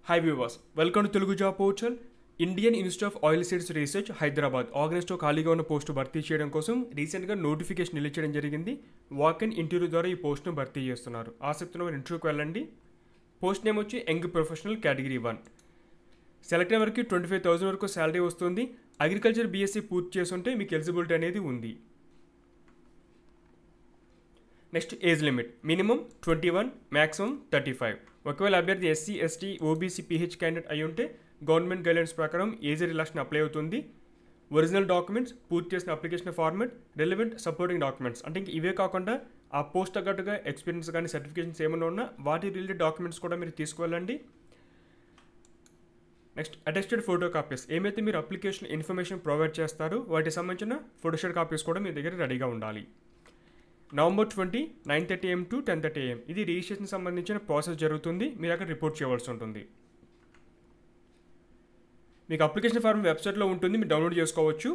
high viewers welcome to Telugu job portal Indian Institute of Oil Seeds Research Hyderabad ఆగస్టులో ఖాళీగా ఉన్న post భర్తీ చేయడం కోసం రీసెంట్గా నోటిఫికేషన్ రిలీజ్ చేయడం జరిగింది వాక్ ఇన్ ఇంటర్వ్యూ ద్వారా ఈ పోస్ట్ను భర్తీ చేస్తున్నారు ఆసక్తి ఉన్న ఇంటర్వ్యూకి వెళ్ళండి పోస్ట్ నేమ్ వచ్చి young professional category one select అయిన వరకు ట్వంటీ ఫైవ్ థౌసండ్ వరకు శాలరీ వస్తుంది అగ్రికల్చర్ బీఎస్సీ పూర్తి చేస్తుంటే మీకు ఎలిజిబిలిటీ అనేది ఉంది next age limit minimum twenty one maximum thirty five ఒకవేళ అభ్యర్థి SC ST OBC PH candidate అయి ఉంటే గవర్నమెంట్ గైడ్లైన్స్ ప్రకారం ఏజ్ రిలాక్షన్ అప్లై అవుతుంది ఒరిజినల్ డాక్యుమెంట్స్ పూర్తి చేసిన application format relevant supporting documents అంటే ఇంక ఇవే కాకుండా ఆ పోస్ట్ తగ్గట్టుగా ఎక్స్పీరియన్స్ కానీ సర్టిఫికేషన్స్ ఏమైనా ఉన్నా వాటి రిలేటెడ్ డాక్యుమెంట్స్ కూడా మీరు తీసుకువెళ్ళండి నెక్స్ట్ అటెస్టెడ్ ఫోటో కాపీస్ ఏమైతే మీరు అప్లికేషన్ ఇన్ఫర్మేషన్ ప్రొవైడ్ చేస్తారో వాటికి సంబంధించిన ఫోటోషాట్ కాపీస్ కూడా మీ దగ్గర రెడీగా ఉండాలి November twenty nine thirty AM to ten thirty AM ఇది రిజిస్ట్రేషన్ సంబంధించిన ప్రాసెస్ జరుగుతుంది మీరు అక్కడ రిపోర్ట్ చేయవలసి ఉంటుంది మీకు అప్లికేషన్ ఫార్మ్ వెబ్సైట్లో ఉంటుంది మీరు డౌన్లోడ్ చేసుకోవచ్చు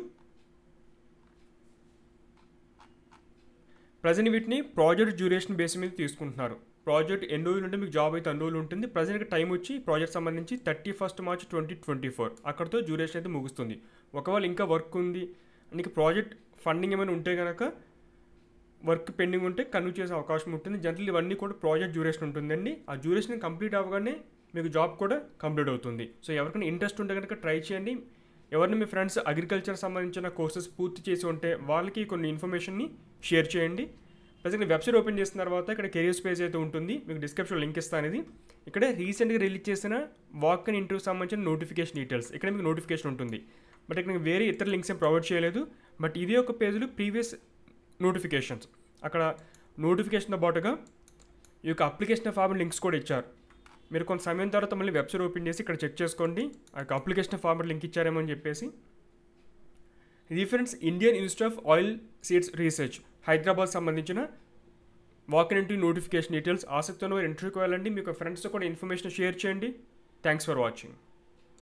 ప్రజెంట్ వీటిని ప్రాజెక్ట్ డ్యూరేషన్ బేస్ మీద తీసుకుంటున్నారు ప్రాజెక్ట్ ఎన్ని రోజులు ఉంటే మీకు జాబ్ అయితే అన్ని రోజులు ఉంటుంది ప్రజెంట్కి టైం వచ్చి ప్రాజెక్ట్ సంబంధించి thirty first March twenty twenty four అక్కడితో డ్యూరేషన్ అయితే ముగుస్తుంది ఒకవేళ ఇంకా వర్క్ ఉంది నీకు ప్రాజెక్ట్ ఫండింగ్ ఏమైనా ఉంటే కనుక వర్క్ పెండింగ్ ఉంటే కన్వీ చేసే అవకాశం ఉంటుంది జనరల్ ఇవన్నీ కూడా ప్రాజెక్ట్ డ్యూరేషన్ ఉంటుందండి ఆ డ్యూరేషన్ కంప్లీట్ అవ్వగానే మీకు జాబ్ కూడా కంప్లీట్ అవుతుంది సో ఎవరికైనా ఇంట్రెస్ట్ ఉంటే కనుక ట్రై చేయండి ఎవరిని మీ ఫ్రెండ్స్ అగ్రికల్చర్ సంబంధించిన కోర్సెస్ పూర్తి చేసి ఉంటే వాళ్ళకి కొన్ని ఇన్ఫర్మేషన్ని షేర్ చేయండి ప్రజెంట్ వెబ్సైట్ ఓపెన్ చేసిన తర్వాత ఇక్కడ కెరియర్స్ పేజ్ అయితే ఉంటుంది మీకు డిస్క్రిప్షన్ లింక్ ఇస్తాను ఇది ఇక్కడ రీసెంట్గా రిలీజ్ చేసిన వాక్ అండ్ ఇంటర్వ్యూ సంబంధించిన నోటిఫికేషన్ డీటెయిల్స్ ఇక్కడ మీకు నోటిఫికేషన్ ఉంటుంది బట్ ఇక్కడ మీకు వేరే ఇతర లింక్స్ ఏం ప్రొవైడ్ చేయలేదు బట్ ఇదే ఒక పేజ్లో ప్రీవియస్ నోటిఫికేషన్స్ అక్కడ నోటిఫికేషన్తో పాటుగా ఈ యొక్క అప్లికేషన్ ఫామ్ లింక్స్ కూడా ఇచ్చారు మీరు కొంత సమయం తర్వాత మళ్ళీ వెబ్సైట్ ఓపెన్ చేసి ఇక్కడ చెక్ చేసుకోండి ఆ యొక్క అప్లికేషన్ ఫామ్ లింక్ ఇచ్చారేమో అని చెప్పేసి ఇది friends Indian Institute of Oil Seeds Research Hyderabad సంబంధించిన వాక్ ఇన్ నోటిఫికేషన్ డీటెయిల్స్ ఆసక్తి ఉన్న వారు ఇంటర్వ్యూకి వెళ్ళండి మీకు ఫ్రెండ్స్తో కూడా ఇన్ఫర్మేషన్ షేర్ చేయండి థ్యాంక్స్ ఫర్ వాచింగ్